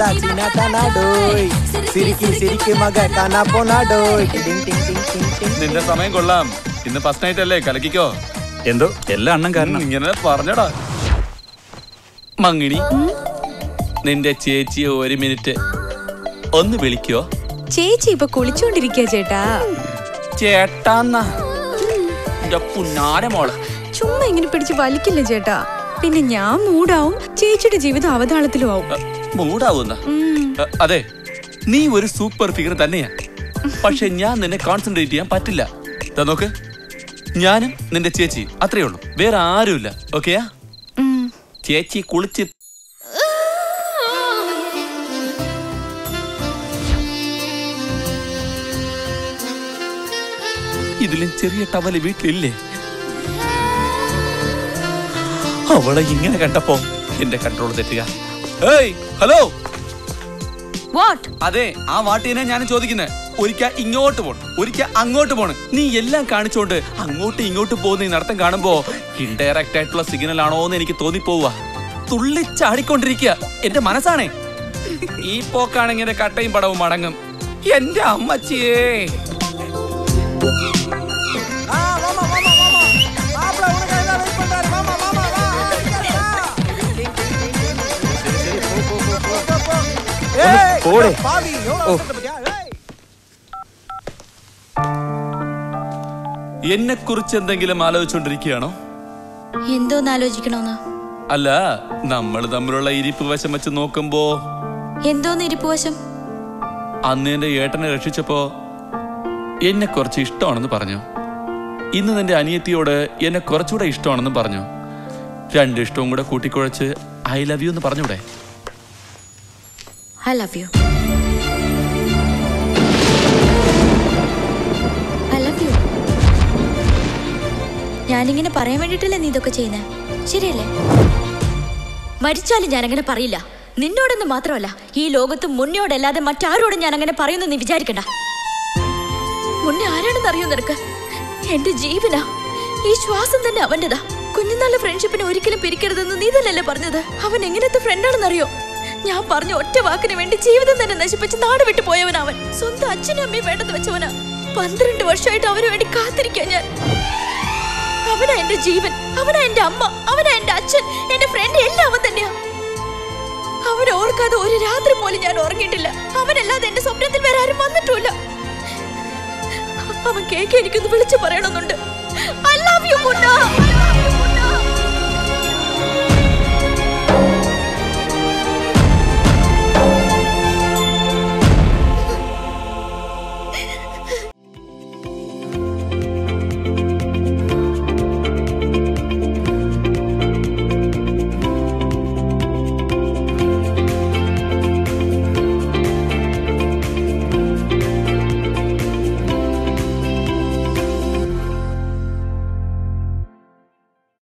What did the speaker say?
എന്താ ചീന കനാഡോയ് സിരിക്ക് സിരിക്ക് മക കാനാ പോനാഡോയ് ടിങ് ടിങ് ടിങ് ടിങ് ടിങ് നിന്റെ സമയം കൊള്ളാം ഇന്ന് ഫസ്റ്റ് നൈറ്റ് അല്ലേ കലക്കിക്കോ എന്തോ എല്ലാ അണ്ണൻ കാരണം ഇങ്ങനെ പറഞ്ഞടാ മങ്ങിണി നിന്റെ ചേച്ചിയെ ഒരു മിനിറ്റ് ഒന്ന് വിളിക്കോ ചേച്ചി ഇപ്പൊ കുളിച്ചോണ്ടിരിക്കുക ചേട്ടാ ചേട്ടാന്ന എന്റെ പുന്നാര മോള് ചുമ്മാ ഇങ്ങനെ പിടിച്ച് വലിക്കില്ല ചേട്ടാ പിന്നെ ഞാൻ മൂടാവും ചേച്ചിയുടെ ജീവിതം അവതാളത്തിലും ആവും മൂടാവുന്ന അതെ നീ ഒരു സൂപ്പർ ഫിഗർ തന്നെയാ പക്ഷെ ഞാൻ നിന്നെ കോൺസെൻട്രേറ്റ് ചെയ്യാൻ പറ്റില്ല ദാ നോക്ക് ഞാനും നിന്റെ ചേച്ചി അത്രേ ഉള്ളൂ വേറെ ആരുമില്ല ഓക്കെയാ ഉം. ചേച്ചി കുളിച്ച് ഇതിലും ചെറിയ ടവല് വീട്ടിലില്ലേ അവളെ ഇങ്ങനെ കണ്ടപ്പോ എന്റെ കൺട്രോൾ തെറ്റുക ഏയ് ഹലോ വാട്ട് അതെ ആ വാട്ടീനെ ഞാൻ ചോദിക്കുന്നത് ഒരിക്കൽ ഇങ്ങോട്ട് പോണം ഒരിക്കൽ അങ്ങോട്ട് പോണം നീ എല്ലാം കാണിച്ചോണ്ട് അങ്ങോട്ട് ഇങ്ങോട്ട് പോകുന്ന ഈ നടത്തം കാണുമ്പോ ഇൻഡയറക്റ്റ് ആയിട്ടുള്ള സിഗ്നൽ ആണോ എന്ന് എനിക്ക് തോന്നിപ്പോവുക തുള്ളി ചാടിക്കൊണ്ടിരിക്കുക എന്റെ മനസ്സാണേ ഈ പോക്കാണെങ്കിൽ കട്ടയും പടവും മടങ്ങും എന്റെ അമ്മച്ചിയേ പോടെ. എന്നെ കുറിച്ച് എന്തെങ്കിലും ആലോചിച്ചോണ്ടിരിക്കുകയാണോ എന്തോന്ന് ആലോചിക്കണോന്ന് അല്ല നമ്മൾ തമ്മിലുള്ള ഇരിപ്പ് വശം വെച്ച് നോക്കുമ്പോ എന്തോന്ന് ഇരിപ്പ് വശം അന്ന് എന്റെ ഏട്ടനെ രക്ഷിച്ചപ്പോ എന്നെ കുറച്ച് ഇഷ്ടമാണെന്ന് പറഞ്ഞു ഇന്ന് നിന്റെ അനിയത്തിയോട് എന്നെ കുറച്ചുകൂടെ ഇഷ്ടമാണെന്ന് പറഞ്ഞു രണ്ട് ഇഷ്ടവും കൂടെ കൂട്ടിക്കുഴച്ച് ഐ ലവ് യു എന്ന് പറഞ്ഞൂടെ I love you I love you ഞാനിങ്ങനെ പറയാൻ വേണ്ടിട്ടല്ലേ നീ ഇതൊക്കെ ചെയ്യുന്നേ ശരിയല്ലേ മരിച്ചാലും ഞാൻ അങ്ങനെ പറയില്ല നിന്നോടൊന്നും മാത്രമല്ല ഈ ലോകത്ത് മുന്നോടല്ലാതെ മറ്റാരോടും ഞാൻ അങ്ങനെ പറയുന്നു നീ വിചാരിക്കണ്ട മുന്നേ ആരാണെന്ന് അറിയോ നിനക്ക് എന്റെ ജീവനാ ഈ ശ്വാസം തന്നെ അവന്റേതാ കുഞ്ഞുനാളെ ഫ്രണ്ട്ഷിപ്പിനെ ഒരിക്കലും പിരിക്കരുതെന്ന് നീ തന്നെയല്ലേ പറഞ്ഞത് അവൻ എങ്ങനത്തെ ഫ്രണ്ടാണെന്നറിയോ ഞാൻ പറഞ്ഞ ഒറ്റ വാക്കിന് വേണ്ടി ജീവിതം തന്നെ നശിപ്പിച്ച് നാട് വിട്ടു പോയവൻ അവൻ സ്വന്തം അച്ഛനും അമ്മയും വേണ്ടെന്ന് വെച്ചവനാ പന്ത്രണ്ട് വർഷമായിട്ട് അവന് വേണ്ടി കാത്തിരിക്കാൻ ഞാൻ അവനാ എന്റെ ജീവൻ അവനാ എന്റെ അമ്മ അവനാ എന്റെ അച്ഛൻ എന്റെ ഫ്രണ്ട് എല്ലാം അവൻ തന്നെയാ അവൻ ഓർക്കാതെ ഒരു രാത്രി പോലും ഞാൻ ഉറങ്ങിയിട്ടില്ല അവനല്ലാതെ എന്റെ സ്വപ്നത്തിൽ വേറെ ആരും വന്നിട്ടുമില്ല അവൻ കേക്ക് എനിക്കൊന്ന് വിളിച്ചു പറയണമെന്നുണ്ട്